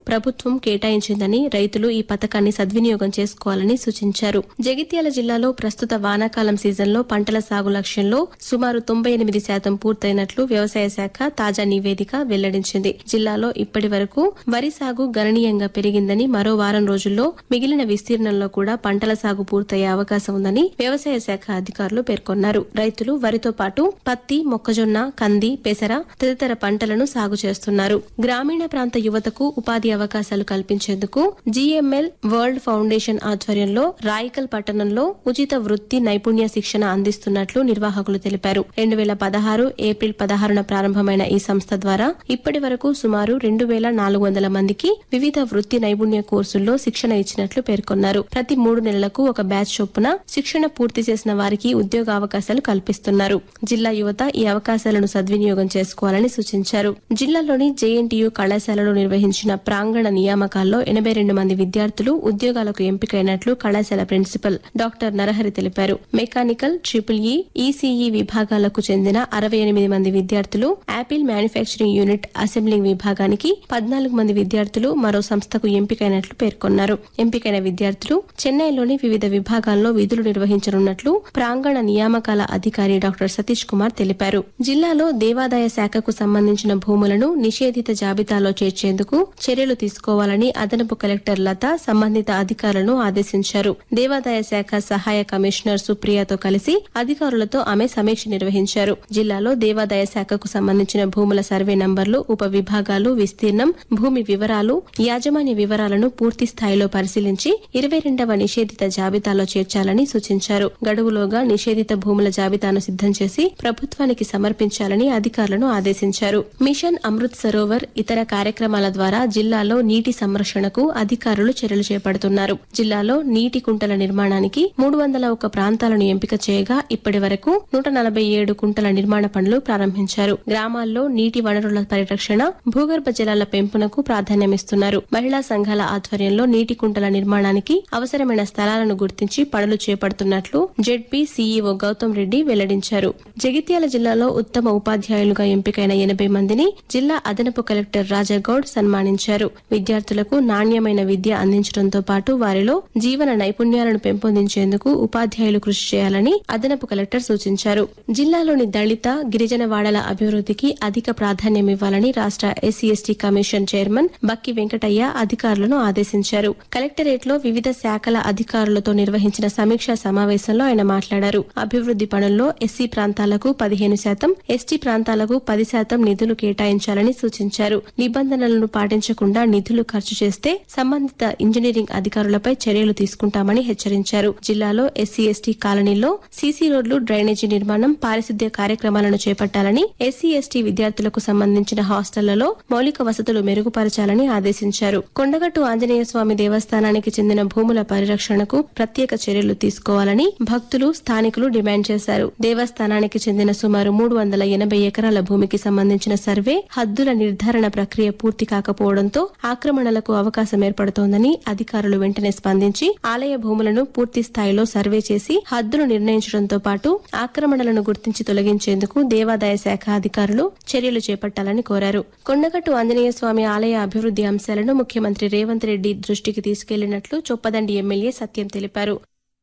ప్రభుత్వం కేటాయించిందని రైతులు ఈ పథకాన్ని సద్వినియోగం చేసుకోవాలని సూచించారు జగిత్యాల జిల్లాలో ప్రస్తుత వానాకాలం సీజన్లో పంటల సాగు లక్ష్యంలో సుమారు తొంభై ఎనిమిది శాతం పూర్తయినట్లు వ్యవసాయ శాఖ తాజా నివేదిక వెల్లడించింది జిల్లాలో ఇప్పటి వరకు వరి సాగు గణనీయంగా పెరిగిందని మరో వారం రోజుల్లో మిగిలిన విస్తీర్ణంలో కూడా పంటల సాగు పూర్తయ్యే అవకాశం ఉందని వ్యవసాయ శాఖ అధికారులు పేర్కొన్నారు రైతులు వరితో పాటు పత్తి మొక్కజొన్న కంది పెసర తదితర పంటలను సాగు చేస్తున్నారు గ్రామీణ ప్రాంత యువతకు ఉపాధి అవకాశాలు కల్పించేందుకు జీఎంఎల్ వరల్డ్ ఫౌండేషన్ ఆధ్వర్యంలో రాయికల్ పట్టణంలో ఉచిత వృత్తి నైపుణ్య శిక్షణ అందిస్తున్నట్లు నిర్వాహకులు తెలిపారు రెండు వేల పదహారు ఏప్రిల్ పదహారున ప్రారంభమైన ఈ సంస్థ ద్వారా ఇప్పటి వరకు సుమారు రెండు వేల నాలుగు వందల మందికి వివిధ వృత్తి నైపుణ్య కోర్సుల్లో శిక్షణ ఇచ్చినట్లు పేర్కొన్నారు ప్రతి మూడు నెలలకు ఒక బ్యాచ్ చొప్పున శిక్షణ పూర్తి చేసిన వారికి ఉద్యోగ అవకాశాలు కల్పిస్తున్నారు జిల్లా యువత ఈ అవకాశాలను సద్వినియోగం చేసుకోవాలని సూచించారు జిల్లాలోని జేఎన్టీయూ కళాశాలలో నిర్వహించిన ప్రాంగణ నియామకాల్లో ఎనభై రెండు మంది విద్యార్థులు ఉద్యోగాలకు ఎంపికైనట్లు కళాశాల ప్రిన్సిపల్ డాక్టర్ నరహరి తెలిపారు మెకానికల్ ట్రిపుల్ ఈ ఈసీఈ విభాగాలకు చెందిన అరవై ఎనిమిది మంది విద్యార్థులు యాపిల్ మ్యానుఫ్యాక్చరింగ్ యూనిట్ అసెంబ్లింగ్ విభాగానికి పద్నాలుగు మంది విద్యార్థులు మరో సంస్థకు ఎంపికైనట్లు పేర్కొన్నారు ఎంపికైన విద్యార్థులు చెన్నైలోని వివిధ విభాగాల్లో విధులు నిర్వహించనున్నట్లు ప్రాంగణ నియామకాల అధికారి డాక్టర్ సతీష్ కుమార్ తెలిపారు జిల్లాలో దేవాదాయ శాఖకు సంబంధించిన భూములను నిషేధిత జాబితాలో చేర్చేందుకు చర్యలు తీసుకోవాలని అదనపు కలెక్టర్ లత సంబంధిత అధికారులను ఆదేశించారు దేవాదాయ శాఖ సహాయ కమిషనర్ సుప్రియతో కలిసి అధికారులతో ఆమె సమీక్ష నిర్వహించారు జిల్లాలో దేవాదాయ శాఖకు సంబంధించిన భూముల సర్వే నంబర్లు ఉప విభాగాలు విస్తీర్ణం భూమి వివరాలు యాజమాన్య వివరాలను పూర్తి స్థాయిలో పరిశీలించి ఇరవై రెండవ నిషేధిత జాబితాలో చేర్చాలని సూచించారు గడువులోగా నిషేధిత భూముల జాబితాను సిద్దం చేసి ప్రభుత్వానికి సమర్పించాలని అధికారులను ఆదేశించారు మిషన్ అమృత్ సరోవర్ ఇతర కార్యక్రమాల ద్వారా జిల్లాలో నీటి సంరక్షణకు అధికారులు చర్యలు చేపడుతున్నారు జిల్లాలో నీటి కుంటల నిర్మాణానికి మూడు వందల ఒక ప్రాంతాలను ఎంపిక చేయగా ఇప్పటి వరకు నూట నలభై ఏడు కుంటల నిర్మాణ పనులు ప్రారంభించారు గ్రామాల్లో నీటి వనరుల పరిరక్షణ భూగర్భ జలాల పెంపునకు ప్రాధాన్యమిస్తున్నారు మహిళా సంఘాల ఆధ్వర్యంలో నీటి కుంటల నిర్మాణానికి అవసరమైన స్థలాలను గుర్తించి పనులు చేపడుతున్నట్లు జెడ్పీ సీఈఓ గౌతమ్ రెడ్డి వెల్లడించారు జగిత్యాల జిల్లాలో ఉత్తమ ఉపాధ్యాయులుగా ఎంపికైన ఎనభై మందిని జిల్లా అదనపు కలెక్టర్ రాజాగౌడ్ సన్మానించారు విద్యార్థులకు నాణ్యమైన విద్య అందించడంతో పాటు వారిలో జీవన నైపుణ్యాలను పెంపొందించేందుకు ఉపాధ్యాయులు కృషి చేయాలని అదనపు కలెక్టర్ సూచించారు జిల్లాలోని దళిత గిరిజన వాడల అభివృద్ధికి అధిక ప్రాధాన్యమివ్వాలని రాష్ట SC ST commission chairman Bakki Venkataiah అధికారులను ఆదేశించారు కలెక్టరేట్ లో వివిధ శాఖల అధికారులతో నిర్వహించిన సమీక్షా సమావేశంలో ఆయన మాట్లాడారు అభివృద్ది పనుల్లో ఎస్సీ ప్రాంతాలకు పదిహేను శాతం ఎస్టీ ప్రాంతాలకు పది శాతం నిధులు కేటాయించాలని సూచించారు నిబంధనలను పాటించకుండా నిధులు ఖర్చు చేస్తే సంబంధిత ఇంజనీరింగ్ అధికారులపై చర్యలు తీసుకుంటామని హెచ్చరించారు జిల్లాలో ఎస్సీ ఎస్టీ కాలనీల్లో సీసీ రోడ్లు డ్రైనేజీ నిర్మాణం పారిశుద్ధ్య కార్యక్రమాలను చేపట్టాలని ఎస్సీ ఎస్టీ విద్యార్థులకు సంబంధించిన హాస్టళ్లలో మౌలిక వసతులు మెరుగుపరచాలని ఆదేశించారు కొండగట్టు ఆంజనేయ స్వామి దేవస్థానానికి చెందిన భూముల పరిరక్షణకు ప్రత్యేక చర్యలు తీసుకోవాలని భక్తులు స్థానికులు డిమాండ్ చేశారు దేవస్థానానికి చెందిన సుమారు మూడు వందల ఎనభై ఎకరాల భూమికి సంబంధించిన సర్వే హద్దుల నిర్ధారణ ప్రక్రియ పూర్తి కాకపోవడంతో ఆక్రమణలకు అవకాశం ఏర్పడుతోందని అధికారులు వెంటనే స్పందించి ఆలయ భూములను పూర్తి స్థాయిలో సర్వే చేసి హద్దులు నిర్ణయించడంతో పాటు ఆక్రమణలను గుర్తించి తొలగించేందుకు దేవాదాయ శాఖ అధికారులు చర్యలు చేపట్టాలని కోరారు కొండగట్టు ఆంజనేయ స్వామి ఆలయ అభివృద్ది అంశాలను ముఖ్యమంత్రి రేవంత్ రెడ్డి దృష్టికి తీసుకెళ్లినట్లు చొప్పదండి ఎమ్మెల్యే సత్యం తెలిపారు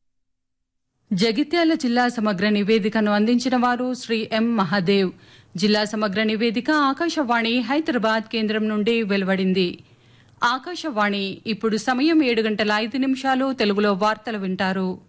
జగిత్యాల జిల్లా సమగ్ర నివేదికను అందించిన వారు శ్రీ ఎం మహాదేవ్ జిల్లా సమగ్ర నివేదిక ఆకాశవాణి హైదరాబాద్ కేంద్రం నుండి వెలువడింది ఆకాశవాణి ఇప్పుడు సమయం ఏడు గంటల ఐదు నిమిషాలు తెలుగులో వార్తలు వింటారు